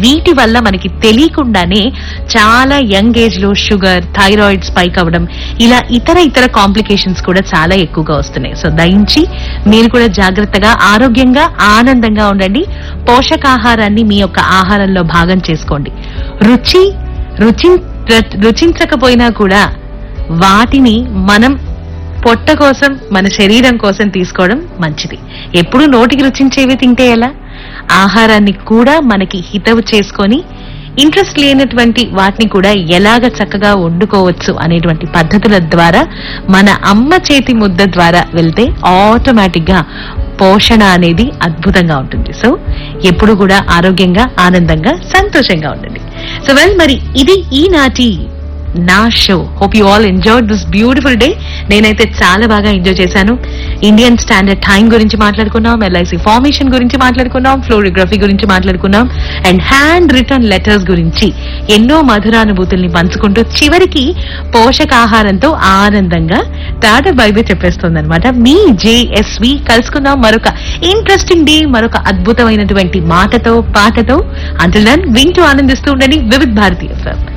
వీటి వల్ల మనకి తెలియకుండానే చాలా యంగ్ ఏజ్ లో షుగర్ థైరాయిడ్ స్పైక్ అవ్వడం ఇలా ఇతర ఇతర కాంప్లికేషన్స్ కూడా చాలా ఎక్కువగా వస్తున్నాయి సో దయించి మీరు కూడా జాగ్రత్తగా ఆరోగ్యంగా ఆనందంగా ఉండండి పోషకాహారాన్ని మీ యొక్క ఆహారంలో భాగం చేసుకోండి రుచి రుచి రుచించకపోయినా కూడా వాటిని మనం పొట్ట కోసం మన శరీరం కోసం తీసుకోవడం మంచిది ఎప్పుడు నోటికి రుచించేవి తింటే ఎలా ఆహారాన్ని కూడా మనకి హితవు చేసుకొని ఇంట్రెస్ట్ లేనటువంటి వాటిని కూడా ఎలాగ చక్కగా వండుకోవచ్చు అనేటువంటి పద్ధతుల ద్వారా మన అమ్మ చేతి ముద్ద ద్వారా వెళ్తే ఆటోమేటిక్ గా పోషణ అనేది అద్భుతంగా ఉంటుంది సో ఎప్పుడు కూడా ఆరోగ్యంగా ఆనందంగా సంతోషంగా ఉండండి సో వెల్ మరి ఇది ఈనాటి నా show hope you all enjoy this beautiful day నేనైతే చాలా బాగా ఎంజాయ్ చేశాను ఇండియన్ స్టాండర్డ్ టైం గురించి మాట్లాడుకున్నాం ఎల్ఐసి ఫార్మేషన్ గురించి మాట్లాడుకున్నాం ఫ్లోరిగ్రఫీ గురించి మాట్లాడుకున్నాం అండ్ హ్యాండ్ రిటర్న్ లెటర్స్ గురించి ఎన్నో మధురానుభూతుల్ని పంచుకుంటూ చివరికి పోషకాహారంతో ఆనందంగా టాటా బైబే చెప్పేస్తుంది అనమాట మీ జేఎస్వి కలుసుకుందాం మరొక ఇంట్రెస్టింగ్ డే మరొక అద్భుతమైనటువంటి మాటతో పాటతో అంటున్నాను వింటూ ఆనందిస్తూ ఉండండి వివిధ్ భారతీయ ఎఫ్ఎం